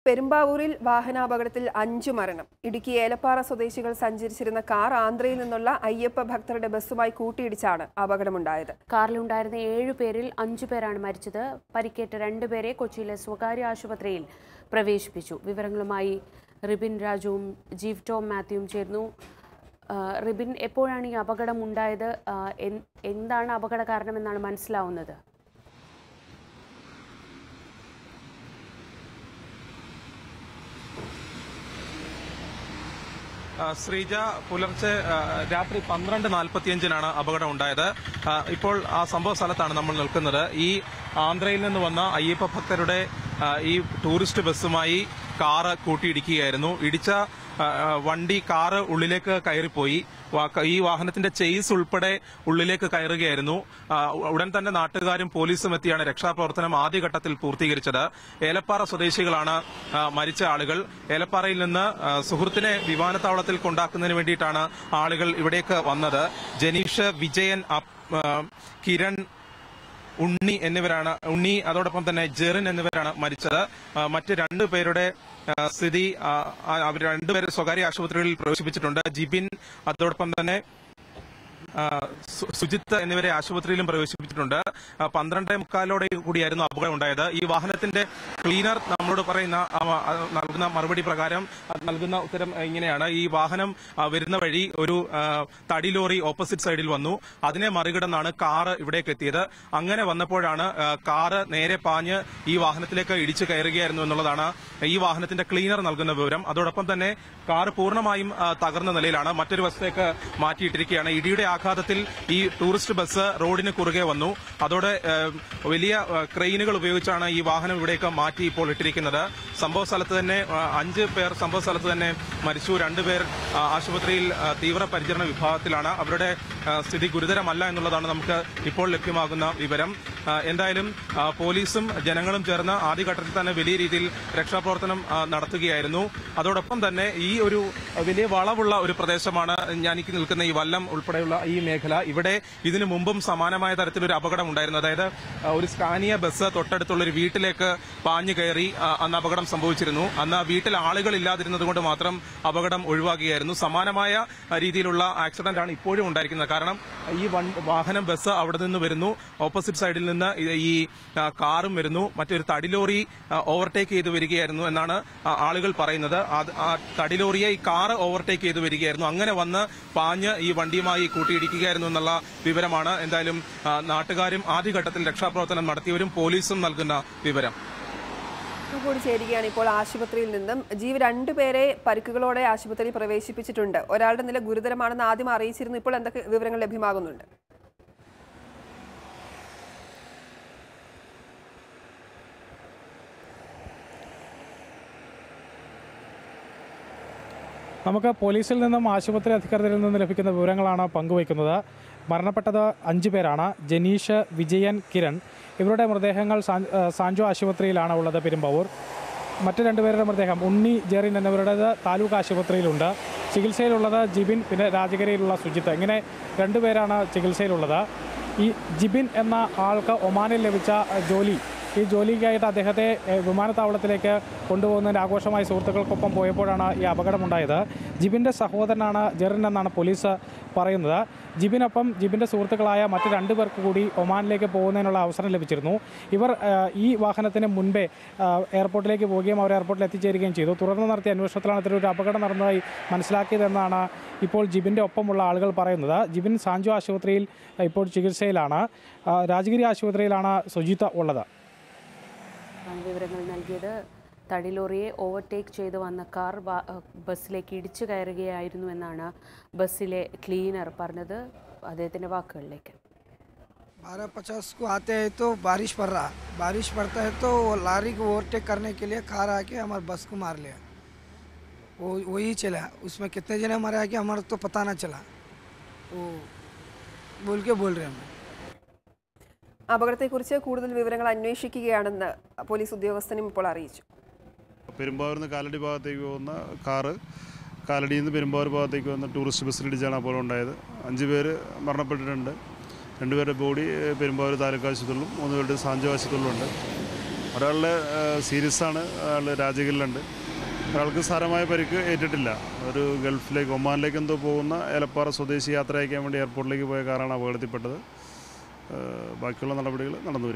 പെരുമ്പാവൂരിൽ വാഹനാപകടത്തിൽ അഞ്ചു മരണം ഇടുക്കി ഏലപ്പാറ സ്വദേശികൾ സഞ്ചരിച്ചിരുന്ന കാർ ആന്ധ്രയിൽ നിന്നുള്ള അയ്യപ്പ ഭക്തരുടെ ബസ്സുമായി കൂട്ടിയിടിച്ചാണ് അപകടമുണ്ടായത് കാറിലുണ്ടായിരുന്ന ഏഴു പേരിൽ അഞ്ചു പേരാണ് മരിച്ചത് പരിക്കേറ്റ രണ്ടുപേരെ കൊച്ചിയിലെ സ്വകാര്യ ആശുപത്രിയിൽ പ്രവേശിപ്പിച്ചു വിവരങ്ങളുമായി റിബിൻ രാജുവും ജീവ് ടോം മാത്യുവും ചേർന്നു ആ, റിബിൻ എപ്പോഴാണ് ഈ അപകടം ഉണ്ടായത് ആ, എൻ- എന്താണ് അപകട കാരണമെന്നാണ് മനസ്സിലാവുന്നത് ആ, ശ്രീജ പുലർച്ചെ ആ, രാത്രി പന്ത്രണ്ട് നാൽപ്പത്തിയഞ്ചിനാണ് അപകടം ഉണ്ടായത് ആ, ഇപ്പോൾ ആ സംഭവ സ്ഥലത്താണ് നമ്മൾ നിൽക്കുന്നത് ഈ ആന്ധ്രയിൽ നിന്ന് വന്ന അയ്യപ്പ ഭക്തരുടെ ആ, ഈ ടൂറിസ്റ്റ് ബസ്സുമായി കാറ് കൂട്ടിയിടിക്കുകയായിരുന്നു ഇടിച്ച ആ, ആ, വണ്ടി കാറ് ഉള്ളിലേക്ക് കയറിപ്പോയി വാ- ഈ വാഹനത്തിന്റെ ചെയ്സ് ഉൾപ്പെടെ ഉള്ളിലേക്ക് കയറുകയായിരുന്നു ആ, ഉടൻ തന്നെ നാട്ടുകാരും പോലീസും എത്തിയാണ് രക്ഷാപ്രവർത്തനം ആദ്യഘട്ടത്തിൽ പൂർത്തീകരിച്ചത് ഏലപ്പാറ സ്വദേശികളാണ് ആ, മരിച്ച ആളുകൾ ഏലപ്പാറയിൽ നിന്ന് ആ, സുഹൃത്തിനെ വിമാനത്താവളത്തിൽ കൊണ്ടാക്കുന്നതിന് വേണ്ടിയിട്ടാണ് ആളുകൾ ഇവിടേക്ക് വന്നത് ജനീഷ് വിജയൻ അപ്- ആ, കിരൺ ഉണ്ണി എന്നിവരാണ് ഉണ്ണി അതോടൊപ്പം തന്നെ ജെറിൻ എന്നിവരാണ് മരിച്ചത് ആ, മറ്റ് രണ്ടു പേരുടെ ആ, സ്ഥിതി ആ, ആ, അവർ രണ്ടുപേരെ സ്വകാര്യ ആശുപത്രികളിൽ പ്രവേശിപ്പിച്ചിട്ടുണ്ട് ജിബിൻ അതോടൊപ്പം തന്നെ ആ, സു- സുജിത്ത് എന്നിവരെ ആശുപത്രിയിലും പ്രവേശിപ്പിച്ചിട്ടുണ്ട് ആ, പന്ത്രണ്ടേ മുക്കാലോടെ കൂടിയായിരുന്നു അപകടം ഉണ്ടായത് ഈ വാഹനത്തിന്റെ ക്ലീനർ നമ്മളോട് പറയുന്ന ആ, ആ, നൽകുന്ന മറുപടി പ്രകാരം ആ, നൽകുന്ന ഉത്തരം ഇങ്ങനെയാണ് ഈ വാഹനം ആ, വരുന്ന വഴി ഒരു ആ, തടി ലോറി ഓപ്പോസിറ്റ് സൈഡിൽ വന്നു അതിനെ മറികടന്നാണ് കാറ് ഇവിടേക്ക് എത്തിയത് അങ്ങനെ വന്നപ്പോഴാണ് ആ, കാറ് നേരെ പാഞ്ഞ് ഈ വാഹനത്തിലേക്ക് ഇടിച്ചു കയറുകയായിരുന്നു എന്നുള്ളതാണ് ഈ വാഹനത്തിന്റെ ക്ലീനർ നൽകുന്ന വിവരം അതോടൊപ്പം തന്നെ കാറ് പൂർണ്ണമായും ആ, തകർന്ന നിലയിലാണ് മറ്റൊരു വശത്തേക്ക് മാറ്റിയിട്ടിരിക്കുകയാണ് ഇടിയുടെ ആഘാതത്തിൽ ഈ ടൂറിസ്റ്റ് ബസ് റോഡിന് കുറുകെ വന്നു അതോടെ ആ, വലിയ ആ, ക്രെയിനുകൾ ഉപയോഗിച്ചാണ് ഈ വാഹനം ഇവിടേക്ക് മാറ്റി ഇപ്പോൾ ഇട്ടിരിക്കുന്നത് സംഭവ സ്ഥലത്ത് തന്നെ ആ, അഞ്ച് പേർ സംഭവ സ്ഥലത്ത് തന്നെ മരിച്ചു രണ്ടുപേർ ആ, ആശുപത്രിയിൽ ആ, തീവ്ര പരിചരണ വിഭാഗത്തിലാണ് അവരുടെ ആ, സ്ഥിതി ഗുരുതരമല്ല എന്നുള്ളതാണ് നമുക്ക് ഇപ്പോൾ ലഭ്യമാകുന്ന വിവരം ആ, എന്തായാലും ആ, പോലീസും ജനങ്ങളും ചേർന്ന് ആദ്യഘട്ടത്തിൽ തന്നെ വലിയ രീതിയിൽ രക്ഷാപ്രവർത്തനം ആ, നടത്തുകയായിരുന്നു അതോടൊപ്പം തന്നെ ഈ ഒരു വലിയ വളവുള്ള ഒരു പ്രദേശമാണ് ഞാൻ ഈ നിൽക്കുന്ന ഈ വല്ലം ഉൾപ്പെടെയുള്ള ഈ മേഖല ഇവിടെ ഇതിനു മുമ്പും സമാനമായ തരത്തിലൊരു അപകടം ഉണ്ടായിരുന്നു അതായത് ആ, ഒരു സ്കാനിയ ബസ് തൊട്ടടുത്തുള്ള ഒരു വീട്ടിലേക്ക് പാഞ്ഞു കയറി ആ, അന്ന് അപകടം സംഭവിച്ചിരുന്നു അന്ന് ആ വീട്ടിൽ ആളുകൾ ഇല്ലാതിരുന്നത് കൊണ്ട് മാത്രം അപകടം ഒഴിവാക്കുകയായിരുന്നു സമാനമായ ആ, രീതിയിലുള്ള ആക്സിഡന്റ് ആണ് ഇപ്പോഴും ഉണ്ടായിരിക്കുന്നത് കാരണം ഈ വൺ- വാഹനം ബസ് അവിടെ നിന്ന് വരുന്നു ഓപ്പോസിറ്റ് സൈഡിൽ നിന്ന് ഇത് ഈ ആ, കാറും വരുന്നു മറ്റൊരു തടിലോറി ഓവർടേക്ക് ചെയ്ത് വരികയായിരുന്നു എന്നാണ് ആ, ആളുകൾ പറയുന്നത് അത് ആ തടിലോറിയെ ഈ കാറ് ഓവർടേക്ക് ചെയ്ത് വരികയായിരുന്നു അങ്ങനെ വന്ന് പാഞ്ഞ് ഈ വണ്ടിയുമായി കൂട്ടിയിടിക്കുകയായിരുന്നു എന്നുള്ള വിവരമാണ് എന്തായാലും ആ, നാട്ടുകാരും ആദ്യഘട്ടത്തിൽ രക്ഷാപ്രവർത്തനം നടത്തിയവരും പോലീസും നൽകുന്ന വിവരം കൂടി ചേരുകയാണ് ഇപ്പോൾ ആശുപത്രിയിൽ നിന്നും ജീവ് രണ്ടുപേരെ പരിക്കുകളോടെ ആശുപത്രിയിൽ പ്രവേശിപ്പിച്ചിട്ടുണ്ട് ഒരാളുടെ നില ഗുരുതരമാണെന്ന് ആദ്യം അറിയിച്ചിരുന്നു ഇപ്പോൾ എന്തൊക്കെ വിവരങ്ങൾ ലഭ്യമാകുന്നുണ്ട് നമുക്ക് പോലീസിൽ നിന്നും ആശുപത്രി അധികൃതരിൽ നിന്നും ലഭിക്കുന്ന വിവരങ്ങളാണ് പങ്കുവയ്ക്കുന്നത് മരണപ്പെട്ടത് അഞ്ചു പേരാണ് ജനീഷ് വിജയൻ കിരൺ ഇവരുടെ മൃതദേഹങ്ങൾ സാൻ- ഏഹ് സാൻജോ ആശുപത്രിയിലാണ് ഉള്ളത് പെരുമ്പാവൂർ മറ്റു രണ്ടുപേരുടെ മൃതദേഹം ഉണ്ണി ജെറിൻ എന്നിവരുടേത് താലൂക്ക് ആശുപത്രിയിലുണ്ട് ചികിത്സയിലുള്ളത് ജിബിൻ പിന്നെ രാജഗിരിയിലുള്ള സുജിത്ത് ഇങ്ങനെ രണ്ടുപേരാണ് ചികിത്സയിലുള്ളത് ഈ ജിബിൻ എന്ന ആൾക്ക് ഒമാനിൽ ലഭിച്ച ഏഹ്, ജോലി ഈ ജോലിക്കായിട്ട് അദ്ദേഹത്തെ ഏഹ്, വിമാനത്താവളത്തിലേക്ക് കൊണ്ടുപോകുന്നതിൻ്റെ ആഘോഷമായി സുഹൃത്തുക്കൾക്കൊപ്പം പോയപ്പോഴാണ് ഈ അപകടമുണ്ടായത് ജിബിൻ്റെ സഹോദരനാണ് ജെറിൻ എന്നാണ് പോലീസ് പറയുന്നത് ജിബിനൊപ്പം ജിബിൻ്റെ സുഹൃത്തുക്കളായ മറ്റ് രണ്ടു പേർക്ക് കൂടി ഒമാനിലേക്ക് പോകുന്നതിനുള്ള അവസരം ലഭിച്ചിരുന്നു ഇവർ ഏഹ്, ഈ വാഹനത്തിന് മുൻപേ ഏഹ്, എയർപോർട്ടിലേക്ക് പോവുകയും അവർ എയർപോർട്ടിൽ എത്തിച്ചേരുകയും ചെയ്തു തുടർന്ന് നടത്തിയ അന്വേഷണത്തിലാണ് ഇത്തരം അപകടം നടന്നതായി മനസ്സിലാക്കിയതെന്നാണ് ഇപ്പോൾ ജിബിൻ്റെ ഒപ്പമുള്ള ആളുകൾ പറയുന്നത് ജിബിൻ സാഞ്ചു ആശുപത്രിയിൽ ഇപ്പോൾ ചികിത്സയിലാണ് ആ, രാജഗിരി ആശുപത്രിയിലാണ് സുജിത്ത ഉള്ളത് ആണ് വിവരങ്ങൾ നൽകിയത് തടിലോറിയെ ഓവർടേക്ക് ചെയ്ത് വന്ന കാർ വാ- ഏഹ് ബസ്സിലേക്ക് ഇടിച്ചു കയറുകയായിരുന്നു എന്നാണ് ബസ്സിലെ ക്ലീനർ പറഞ്ഞത് അദ്ദേഹത്തിൻ്റെ വാക്കുകളിലേക്ക് बारह पचास को आते हैं तो बारिश पड़ रहा बारिश पड़ता है तो वो लारी को ओवरटेक करने के लिए कार आके हमारे बस को मार लिया वो वही चला उसमें कितने जने मरे आके हमारे तो पता ना चला वो बोल के बोल रहे हैं हम അപകടത്തെക്കുറിച്ച് കൂടുതൽ വിവരങ്ങൾ അന്വേഷിക്കുകയാണെന്ന് പോലീസ് ഉദ്യോഗസ്ഥനും ഇപ്പോൾ അറിയിച്ചു പെരുമ്പാവൂരിൽ നിന്ന് കാലടി ഭാഗത്തേക്ക് പോകുന്ന കാറ് കാലടിയിൽ നിന്ന് പെരുമ്പാവൂർ ഭാഗത്തേക്ക് വന്ന ടൂറിസ്റ്റ് ബസ്സിലിടിച്ചാണ് അപകടം ഉണ്ടായത് അഞ്ച് പേര് മരണപ്പെട്ടിട്ടുണ്ട് രണ്ടുപേരുടെ ബോഡി ഏഹ്, പെരുമ്പാവൂർ താലൂക്ക് ആശുപത്രിയിലും മൂന്ന് പേരുടെ സാഞ്ചോ ആശുപത്രിയിലുണ്ട് ഒരാളുടെ സീരിയസ് ആണ് അയാൾ രാജഗിരിലുണ്ട് ഒരാൾക്ക് സാരമായ പരിക്ക് ഏറ്റിട്ടില്ല ഒരു ഗൾഫിലേക്ക് ഒമാനിലേക്ക് എന്തോ പോകുന്ന ഏലപ്പാറ സ്വദേശി യാത്ര അയക്കാൻ വേണ്ടി എയർപോർട്ടിലേക്ക് പോയ കാറാണ് അപകടത്തിൽപ്പെട്ടത് ഏഹ് ബാക്കിയുള്ള നടപടികൾ നടന്നു വരും